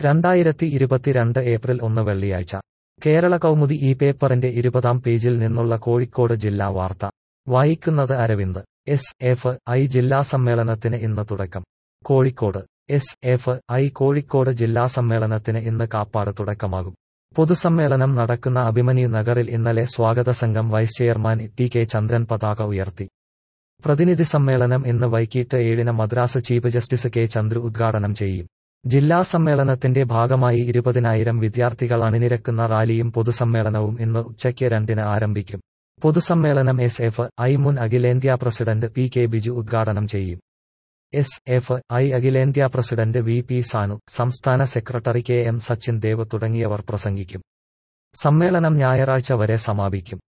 രണ്ടായിരത്തി ഇരുപത്തിരണ്ട് ഏപ്രിൽ ഒന്ന് വെള്ളിയാഴ്ച കേരള കൗമുദി ഈ പേപ്പറിന്റെ ഇരുപതാം പേജിൽ നിന്നുള്ള കോഴിക്കോട് ജില്ലാ വാർത്ത വായിക്കുന്നത് അരവിന്ദ് എസ് എഫ് ഐ ജില്ലാ സമ്മേളനത്തിന് ഇന്ന് തുടക്കം Kozhikode S F I Kozhikode ജില്ലാ സമ്മേളനത്തിന് ഇന്ന് കാപ്പാട് തുടക്കമാകും പൊതുസമ്മേളനം നടക്കുന്ന അഭിമന്യു നഗറിൽ ഇന്നലെ സ്വാഗത സംഘം vice chairman T K Chandran പതാക ഉയർത്തി പ്രതിനിധി സമ്മേളനം ഇന്ന് വൈകിട്ട് ഏഴിന് Madras chief justice K Chandru ഉദ്ഘാടനം ചെയ്യും ജില്ലാ സമ്മേളനത്തിന്റെ ഭാഗമായി ഇരുപതിനായിരം വിദ്യാർത്ഥികൾ അണിനിരക്കുന്ന റാലിയും പൊതുസമ്മേളനവും ഇന്ന് ഉച്ചയ്ക്ക് രണ്ടിന് ആരംഭിക്കും പൊതുസമ്മേളനം എസ് എഫ് ഐ മുൻ അഖിലേന്ത്യാ പ്രസിഡന്റ് പി കെ ബിജു ഉദ്ഘാടനം ചെയ്യും എസ് എഫ് ഐ അഖിലേന്ത്യാ പ്രസിഡന്റ് വി പി സാനു സംസ്ഥാന secretary K M Sachin Dev തുടങ്ങിയവർ പ്രസംഗിക്കും സമ്മേളനം ഞായറാഴ്ച വരെ സമാപിക്കും